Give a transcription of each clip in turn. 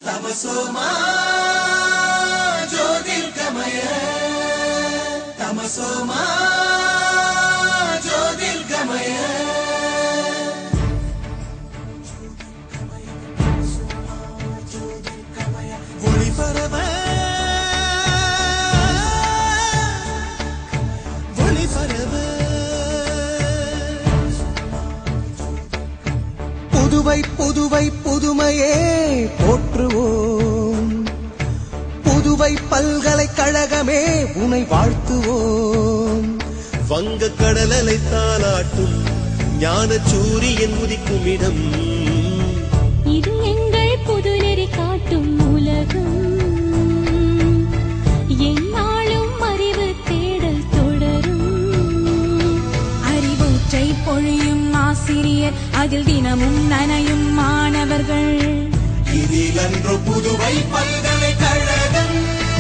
தமசோமா ஜோதிர்கமய தமசோமா ஜோதிர்கமய ஒளிபரவ ஒளிபரவ புதுவை புதுவை புதுமையே போற்றுவோம் புதுவை பல்கலைக்கழகமே உனை வாழ்த்துவோம் வங்க கடலலை தாளாட்டும் ஞான சூரியன் உதிக்கும் இடம் இது எங்கள் புதுநெறி காட்டும் உலகம் எந்நாளும் அறிவு தேடல் தொடரும் அறிவூற்றை பொழியும் ஆசிரியர் அதில் தினமும் நனையும் மாணவர்கள் இதிலன்று புதுவை பல்கலைக்கழகம்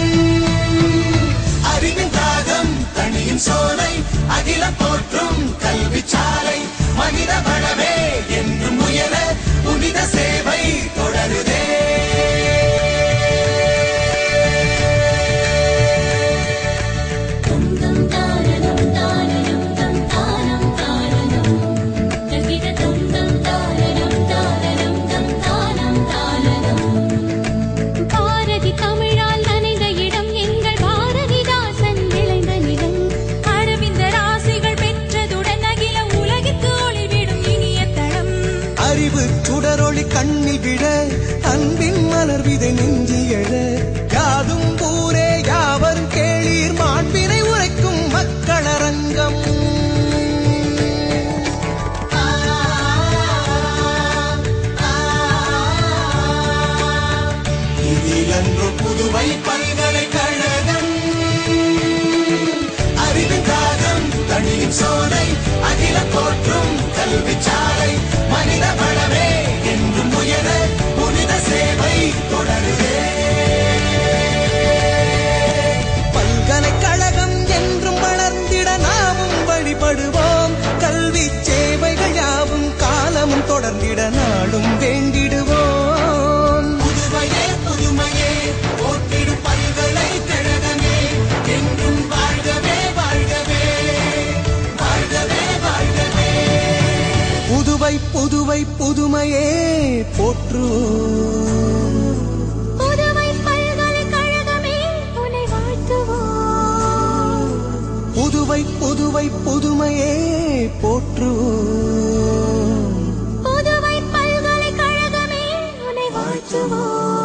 அறிவின் தாகம் தனியும் சோலை அகில போற்றும் கல்வி சாலை மனித வளமே என்றும் உயர புனித சேவை தொடருதே தம் தம் தாரணம் தாரணம் தம் தானம் தாரணம் தகிட தம் தம் தாரணம் தாரணம் தம் தானம் தாரணம் பாரதி தமிழால் நனைந்த இடம் எங்கள் பாரதிதாசன் விளைந்த நிலம் அரவிந்த ராசிகள் பெற்றதுடன் அகில உலகிற்கு ஒளிவிடும் இனிய தளம் அறிவு சுடரொளி கண்ணில் விழ அன்பின் மலர் விதை நெஞ்சில் எழ யாதும் ஊரே யாவரும் கேளீர் மாண்பினை உரைக்கும் மக்களரங்கம் இதிலன்று புதுவை பல்கலைக்கழகம் அறிவின் தாகம் தனியும் சோலை அகில போற்றும் கல்வி சாலை மனித வளமே என்றும் உயர புனித சேவை தொடருதே பல்கலைக்கழகம் என்றும் வளர்ந்திட நாமும் வழிபடுவோம் கல்வி சேவைகள் யாவும் காலமும் தொடர்ந்திட நாடும் வேண்டிடுவோம் புதுமையே புதுமையே போற்றிடும் பல்கலைக்கழகமே என்றும் வாழ்கவே வாழ்கவே வாழ்கவே வாழ்கவே புதுவை புதுவை புதுமையே போற்றுவோம் புதுவை பல்கலைக்கழகமே உன்னை வாழ்த்துவோம் புதுவை புதுவை புதுமையே போற்றுவோம் புதுவை பல்கலைக்கழகமே உன்னை வாழ்த்துவோம்